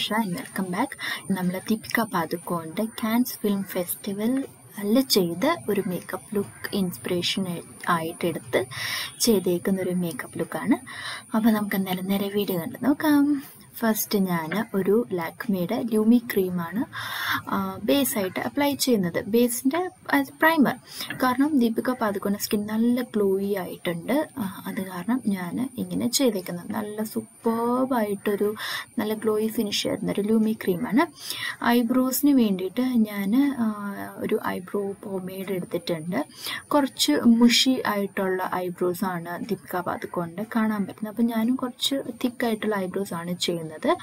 Varsha and welcome back നമ്മൾ ദീപിക പാദുക്കോൻ്റെ Cannes film festival അല്ല ചെയ്ത ഒരു മേക്കപ്പ് ലുക്ക് ഇൻസ്പിറേഷൻ ആയിട്ട് എടുത്ത് ചെയ്തേക്കുന്ന ഒരു മേക്കപ്പ് ലുക്കാണ് അപ്പോൾ നമുക്ക് എന്തായാലും നേരെ വീഡിയോ കണ്ട് നോക്കാം ഫസ്റ്റ് ഞാൻ ഒരു ലാക്മിയുടെ ലൂമി ക്രീമാണ് ബേസായിട്ട് അപ്ലൈ ചെയ്യുന്നത് ബേസിൻ്റെ പ്രൈമർ കാരണം ദീപിക പാദുക്കോൻ്റെ സ്കിൻ നല്ല ഗ്ലോയി ആയിട്ടുണ്ട് ആ, അത് കാരണം ഞാൻ ഇങ്ങനെ ചെയ്തേക്കുന്നത് നല്ല സൂപ്പർബായിട്ടൊരു നല്ല ഗ്ലോയി ഫിനിഷ് വരുന്ന ഒരു ലൂമി ക്രീമാണ് ഐബ്രോസിന് വേണ്ടിയിട്ട് ഞാൻ ഒരു ഐബ്രോ പോമേഡ് എടുത്തിട്ടുണ്ട് കുറച്ച് മുഷി ആയിട്ടുള്ള ഐബ്രോസ് ആണ് ദീപിക പാദുക്കോണ്ട് കാണാൻ പറ്റുന്നത് അപ്പം ഞാനും കുറച്ച് തിക്കായിട്ടുള്ള ഐബ്രോസ് ആണ് ചെയ്യുന്നത്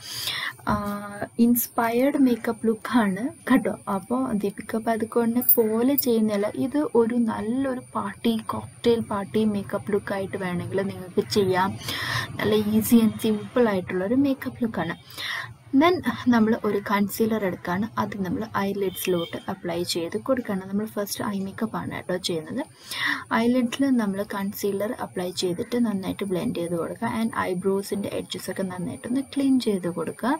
ഇൻസ്പയർഡ് മേക്കപ്പ് ലുക്കാണ് കേട്ടോ അപ്പോൾ ദീപിക പാദുക്കോണിനെ പോലെ ചെയ്യുന്നില്ല ഇത് ഒരു നല്ലൊരു പാർട്ടി കോക്ടെയിൽ പാർട്ടി മേക്കപ്പ് ലുക്കായിട്ട് വേണമെങ്കിൽ നിങ്ങൾക്ക് ചെയ്യാം നല്ല ഈസി ആൻഡ് സിമ്പിൾ ആയിട്ടുള്ള ഒരു മേക്കപ്പ് ലുക്കാണ് ദെൻ നമ്മൾ ഒരു കൺസീലർ എടുക്കുകയാണ് അത് നമ്മൾ ഐലിഡ്സിലോട്ട് അപ്ലൈ ചെയ്ത് കൊടുക്കുകയാണ് നമ്മൾ ഫസ്റ്റ് ഐ മേക്കപ്പ് ആണ് കേട്ടോ ചെയ്യുന്നത് ഐലിഡ്സിൽ നമ്മൾ കൺസീലർ അപ്ലൈ ചെയ്തിട്ട് നന്നായിട്ട് ബ്ലെൻഡ് ചെയ്ത് കൊടുക്കുക ആൻഡ് ഐബ്രോസിൻ്റെ എഡ്ജസ് ഒക്കെ നന്നായിട്ടൊന്ന് ക്ലീൻ ചെയ്ത് കൊടുക്കുക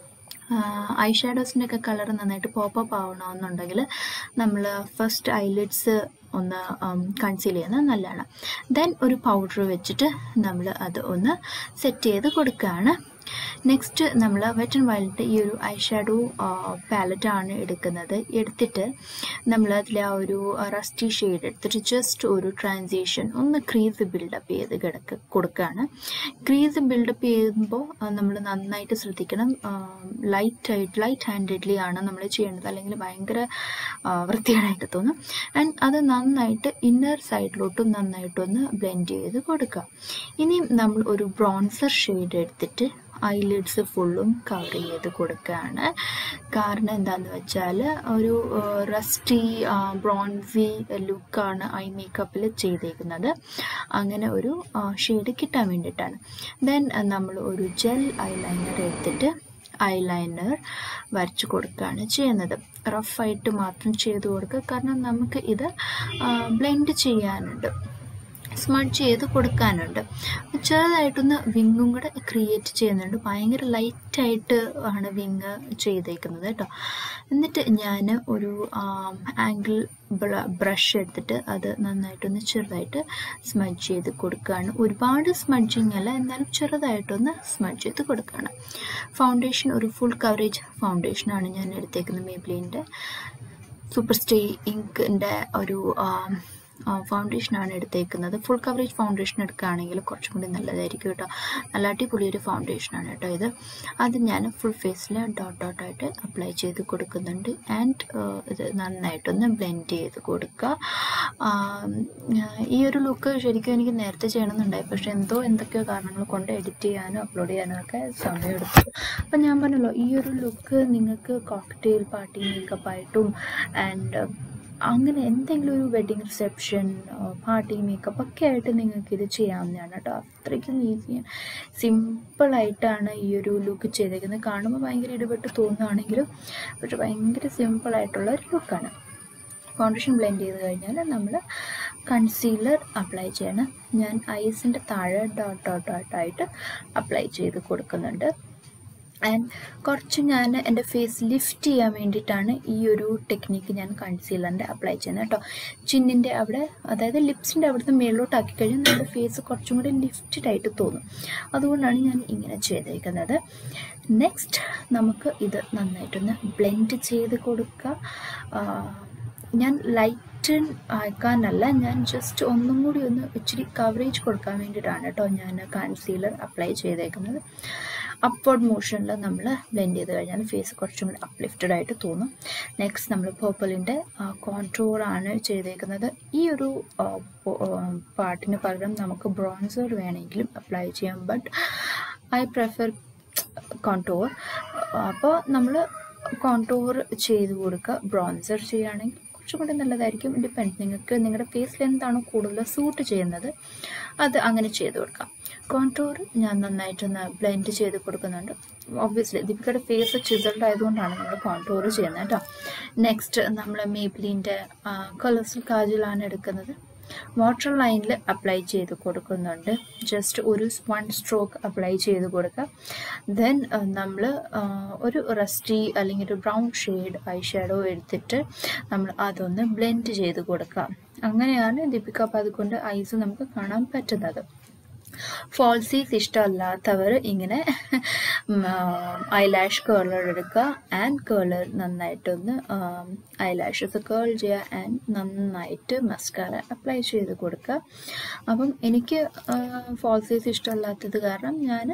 ഐ ഷാഡോസിൻ്റെ ഒക്കെ കളർ നന്നായിട്ട് പോപ്പപ്പ് ആവണമെന്നുണ്ടെങ്കിൽ നമ്മൾ ഫസ്റ്റ് ഐലിഡ്സ് ഒന്ന് കൺസീൽ ചെയ്യുന്നത് നല്ലതാണ് ദെൻ ഒരു പൗഡർ വെച്ചിട്ട് നമ്മൾ അത് ഒന്ന് സെറ്റ് ചെയ്ത് കൊടുക്കുകയാണ് നെക്സ്റ്റ് നമ്മൾ വെറ്റ് ആൻഡ് വൈൽഡിൻ്റെ ഈ ഒരു ഐ ഷാഡോ പാലറ്റാണ് എടുക്കുന്നത് എടുത്തിട്ട് നമ്മൾ അതിൽ ആ ഒരു റസ്റ്റി ഷെയ്ഡ് എടുത്തിട്ട് ജസ്റ്റ് ഒരു ട്രാൻസിഷൻ ഒന്ന് ക്രീസ് ബിൽഡപ്പ് ചെയ്ത് കിടക്ക് കൊടുക്കുകയാണ് ക്രീസ് ബിൽഡപ്പ് ചെയ്യുമ്പോൾ നമ്മൾ നന്നായിട്ട് ശ്രദ്ധിക്കണം ലൈറ്റ് ആയിട്ട് ലൈറ്റ് ഹാൻഡഡ്ലി ആണ് നമ്മൾ ചെയ്യേണ്ടത് അല്ലെങ്കിൽ ഭയങ്കര ആ, വൃത്തികേടായിട്ട് തോന്നും ആൻഡ് അത് നന്നായിട്ട് ഇന്നർ സൈഡിലോട്ടും നന്നായിട്ടൊന്ന് ബ്ലെൻഡ് ചെയ്ത് കൊടുക്കുക ഇനി നമ്മൾ ഒരു ബ്രോൺസർ ഷെയ്ഡ് എടുത്തിട്ട് ഐലിഡ്സ് ഫുള്ളും കവർ ചെയ്ത് കൊടുക്കുകയാണ് കാരണം എന്താണെന്ന് വെച്ചാൽ ഒരു റസ്റ്റി ബ്രോൺസി ലുക്കാണ് ഐ മേക്കപ്പിൽ ചെയ്തേക്കുന്നത് അങ്ങനെ ഒരു ഷെയ്ഡ് കിട്ടാൻ വേണ്ടിയിട്ടാണ് ദെൻ നമ്മൾ ഒരു ജെൽ ഐലൈനർ എടുത്തിട്ട് ഐലൈനർ വരച്ചു കൊടുക്കുകയാണ് ചെയ്യുന്നത് റഫായിട്ട് മാത്രം ചെയ്ത് കൊടുക്കുക കാരണം നമുക്ക് ഇത് ബ്ലെൻഡ് ചെയ്യാനുണ്ട് സ്മഡ് ചെയ്ത് കൊടുക്കാനുണ്ട് ചെറുതായിട്ടൊന്ന് വിങ്ങും കൂടെ ക്രിയേറ്റ് ചെയ്യുന്നുണ്ട് ഭയങ്കര ലൈറ്റായിട്ട് ആണ് വിങ് ചെയ്തേക്കുന്നത് കേട്ടോ എന്നിട്ട് ഞാൻ ഒരു ആംഗിൾ ബ്രഷ് എടുത്തിട്ട് അത് നന്നായിട്ടൊന്ന് ചെറുതായിട്ട് സ്മഡ് ചെയ്ത് കൊടുക്കുകയാണ് ഒരുപാട് സ്മഡ്ജിങ് അല്ല എന്നാലും ചെറുതായിട്ടൊന്ന് സ്മഡ് ചെയ്ത് കൊടുക്കുകയാണ് ഫൗണ്ടേഷൻ ഒരു ഫുൾ കവറേജ് ഫൗണ്ടേഷനാണ് ഞാൻ എടുത്തേക്കുന്നത് മേബ്ലിൻ്റെ സൂപ്പർ സ്റ്റേ ഇങ്കിൻ്റെ ഒരു ഫൗണ്ടേഷനാണ് എടുത്തേക്കുന്നത് ഫുൾ കവറേജ് ഫൗണ്ടേഷൻ എടുക്കുകയാണെങ്കിൽ കുറച്ചും കൂടി നല്ലതായിരിക്കും കേട്ടോ നല്ല അടിപൊളി ഒരു ഫൗണ്ടേഷനാണ് കേട്ടോ ഇത് അത് ഞാൻ ഫുൾ ഫേസിൽ ഡോട്ട് ഡോട്ടായിട്ട് അപ്ലൈ ചെയ്ത് കൊടുക്കുന്നുണ്ട് ആൻഡ് ഇത് നന്നായിട്ടൊന്ന് ബ്ലെൻഡ് ചെയ്ത് കൊടുക്കുക ആം, ഈ ഒരു ലുക്ക് ശരിക്കും എനിക്ക് നേരത്തെ ചെയ്യണമെന്നുണ്ടായി പക്ഷേ എന്തോ എന്തൊക്കെയോ കാരണങ്ങൾ കൊണ്ട് എഡിറ്റ് ചെയ്യാനും അപ്ലോഡ് ചെയ്യാനും ഒക്കെ സമയമെടുത്തു അപ്പം ഞാൻ പറഞ്ഞല്ലോ ഈ ഒരു ലുക്ക് നിങ്ങൾക്ക് കോക്ടെയിൽ പാർട്ടി മേക്കപ്പായിട്ടും ആൻഡ് അങ്ങനെ എന്തെങ്കിലും ഒരു വെഡിങ് റിസപ്ഷൻ പാർട്ടി മേക്കപ്പ് ഒക്കെ ആയിട്ട് നിങ്ങൾക്ക് ഇത് ചെയ്യാവുന്നതാണ് കേട്ടോ അത്രയ്ക്കും ഈസിയാണ് സിമ്പിളായിട്ടാണ് ഈ ഒരു ലുക്ക് ചെയ്തേക്കുന്നത് കാണുമ്പോൾ ഭയങ്കര ഇടപെട്ട് തോന്നുകയാണെങ്കിലും പക്ഷെ ഭയങ്കര സിമ്പിളായിട്ടുള്ള ഒരു ലുക്കാണ് ഫൗണ്ടേഷൻ ബ്ലെൻഡ് ചെയ്ത് കഴിഞ്ഞാൽ നമ്മൾ കൺസീലർ അപ്ലൈ ചെയ്യണം ഞാൻ ഐസിൻ്റെ താഴെ ഡോട്ട് ഡോട്ട് ഡോട്ടായിട്ട് അപ്ലൈ ചെയ്ത് കൊടുക്കുന്നുണ്ട് ആൻഡ് കുറച്ച് ഞാൻ എൻ്റെ ഫേസ് ലിഫ്റ്റ് ചെയ്യാൻ വേണ്ടിയിട്ടാണ് ഈ ഒരു ടെക്നിക്ക് ഞാൻ കൺസീലറിൻ്റെ അപ്ലൈ ചെയ്യുന്നത് കേട്ടോ ചിന്നിൻ്റെ അവിടെ അതായത് ലിപ്സിൻ്റെ അവിടുന്ന് മേളിലോട്ടാക്കി കഴിഞ്ഞാൽ നമ്മുടെ ഫേസ് കുറച്ചും കൂടി ലിഫ്റ്റഡ് ആയിട്ട് തോന്നും അതുകൊണ്ടാണ് ഞാൻ ഇങ്ങനെ ചെയ്തേക്കുന്നത് നെക്സ്റ്റ് നമുക്ക് ഇത് നന്നായിട്ടൊന്ന് ബ്ലെൻഡ് ചെയ്ത് കൊടുക്കുക ആ, ഞാൻ ലൈറ്റൻ ആക്കാനല്ല ഞാൻ ജസ്റ്റ് ഒന്നും കൂടി ഒന്ന് ഇച്ചിരി കവറേജ് കൊടുക്കാൻ വേണ്ടിയിട്ടാണ് കേട്ടോ ഞാൻ കൺസീലർ അപ്ലൈ ചെയ്തേക്കുന്നത് അപ്വേർഡ് മോഷനിൽ നമ്മൾ ബ്ലെൻഡ് ചെയ്ത് കഴിഞ്ഞാൽ ഫേസ് കുറച്ചും കൂടി അപ്ലിഫ്റ്റഡ് ആയിട്ട് തോന്നും നെക്സ്റ്റ് നമ്മൾ പേർപ്പിളിൻ്റെ കോൺട്രോൾ ആണ് ചെയ്തേക്കുന്നത് ഈ ഒരു പാർട്ടിന് പകരം നമുക്ക് ബ്രോൺസർ വേണമെങ്കിലും അപ്ലൈ ചെയ്യാം ബട്ട് ഐ പ്രിഫർ കോൺടോർ അപ്പോൾ നമ്മൾ കോൺടോർ ചെയ്ത് കൊടുക്കുക ബ്രോൺസർ ചെയ്യുകയാണെങ്കിൽ കുറച്ചും കൂടി നല്ലതായിരിക്കും ഡിപ്പെൻഡ് നിങ്ങൾക്ക് നിങ്ങളുടെ ഫേസിൽ എന്താണോ കൂടുതൽ സൂട്ട് ചെയ്യുന്നത് അത് അങ്ങനെ ചെയ്ത് കൊടുക്കാം കോൺടോർ ഞാൻ നന്നായിട്ടൊന്ന് ബ്ലെൻഡ് ചെയ്ത് കൊടുക്കുന്നുണ്ട് ഒബ്വിയസ്ലി ദീപികയുടെ ഫേസ് ചിസൾഡ് ആയതുകൊണ്ടാണ് നമ്മൾ കോൺടോർ ചെയ്യുന്നത് കേട്ടോ നെക്സ്റ്റ് നമ്മൾ മേബിലിൻ്റെ കളേഴ്സിൽ കാജലാണ് എടുക്കുന്നത് വാട്ടർ ലൈനിൽ അപ്ലൈ ചെയ്ത് കൊടുക്കുന്നുണ്ട് ജസ്റ്റ് ഒരു വൺ സ്ട്രോക്ക് അപ്ലൈ ചെയ്ത് കൊടുക്കുക ദെൻ നമ്മൾ ഒരു റസ്റ്റി അല്ലെങ്കിൽ ഒരു ബ്രൗൺ ഷെയ്ഡ് ഐ ഷാഡോ എടുത്തിട്ട് നമ്മൾ അതൊന്ന് ബ്ലെൻഡ് ചെയ്ത് കൊടുക്കുക അങ്ങനെയാണ് ദീപിക പതുകൊണ്ട് ഐസ് നമുക്ക് കാണാൻ പറ്റുന്നത് ഫോൾസീസ് ഇഷ്ടമല്ലാത്തവർ ഇങ്ങനെ ഐലാഷ് കേളർ എടുക്കുക ആൻഡ് കേളർ നന്നായിട്ടൊന്ന് ഐലാഷസ് കേൾ ചെയ്യുക ആൻഡ് നന്നായിട്ട് മസ്കാര അപ്ലൈ ചെയ്ത് കൊടുക്കുക അപ്പം എനിക്ക് ഫോൾസീസ് ഇഷ്ടമല്ലാത്തത് കാരണം ഞാൻ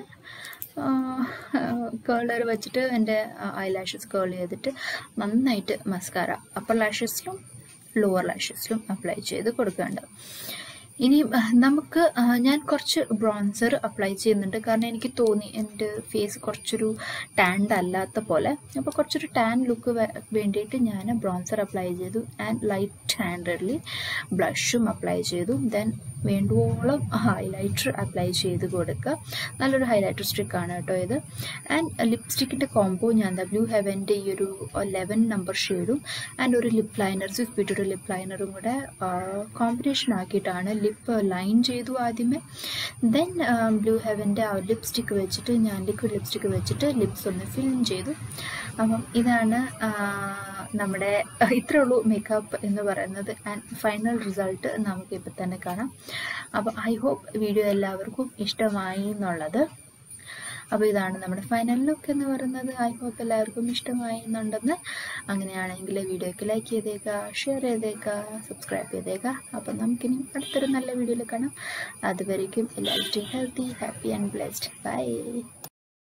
കേളർ വെച്ചിട്ട് എൻ്റെ ഐലാഷസ് കേൾ ചെയ്തിട്ട് നന്നായിട്ട് മസ്കാര അപ്പർ ലാഷസിലും ലോവർ ലാഷസിലും അപ്ലൈ ചെയ്ത് കൊടുക്കേണ്ടത് ഇനി നമുക്ക് ഞാൻ കുറച്ച് ബ്രോൺസർ അപ്ലൈ ചെയ്യുന്നുണ്ട് കാരണം എനിക്ക് തോന്നി എൻ്റെ ഫേസ് കുറച്ചൊരു ടാൻഡ് അല്ലാത്ത പോലെ അപ്പോൾ കുറച്ചൊരു ടാൻ ലുക്ക് വേണ്ടിയിട്ട് ഞാൻ ബ്രോൺസർ അപ്ലൈ ചെയ്തു ആൻഡ് ലൈറ്റ് ഹാൻഡഡ്ലി ബ്ലഷും അപ്ലൈ ചെയ്തു ദെൻ വേണ്ടുവോളം ഹൈലൈറ്റർ അപ്ലൈ ചെയ്ത് കൊടുക്കുക നല്ലൊരു ഹൈലൈറ്റർ സ്റ്റിക്കാണ് കേട്ടോ ഇത് ആൻഡ് ലിപ്സ്റ്റിക്കിൻ്റെ കോംബോ ഞാൻ ബ്ലൂ ഹെവൻ്റെ ഈ ഒരു ലെവൻ നമ്പർ ഷെയ്ഡും ആൻഡ് ഒരു ലിപ് ലൈനർ സ്വിഫ് ബ്യൂട്ടിയുടെ ലിപ് ലൈനറും കൂടെ കോമ്പിനേഷൻ ആക്കിയിട്ടാണ് ലിപ്പ് ലൈൻ ചെയ്തു ആദ്യമേ ദെൻ ബ്ലൂ ഹെവൻ്റെ ആ ലിപ്സ്റ്റിക്ക് വെച്ചിട്ട് ഞാൻ ലിക്വിഡ് ലിപ്സ്റ്റിക്ക് വെച്ചിട്ട് ലിപ്സ് ഒന്ന് ഫിൽ ചെയ്തു അപ്പം ഇതാണ് നമ്മുടെ ഇത്രേ ഉള്ളൂ മേക്കപ്പ് എന്ന് പറയുന്നത് ആൻഡ് ഫൈനൽ റിസൾട്ട് നമുക്ക് ഇപ്പം തന്നെ കാണാം അപ്പോൾ ഐ ഹോപ്പ് വീഡിയോ എല്ലാവർക്കും ഇഷ്ടമായി എന്നുള്ളത് അപ്പോൾ ഇതാണ് നമ്മുടെ ഫൈനൽ ലുക്ക് എന്ന് പറയുന്നത് ഐ ഹോപ്പ് എല്ലാവർക്കും ഇഷ്ടമായി എന്നുണ്ടെന്ന് അങ്ങനെയാണെങ്കിൽ വീഡിയോയ്ക്ക് ലൈക്ക് ചെയ്തേക്കുക ഷെയർ ചെയ്തേക്കുക സബ്സ്ക്രൈബ് ചെയ്തേക്കുക അപ്പം നമുക്കിനി അടുത്തൊരു നല്ല വീഡിയോയിൽ കാണാം അതുവരേക്കും എല്ലാവരും healthy happy and blessed by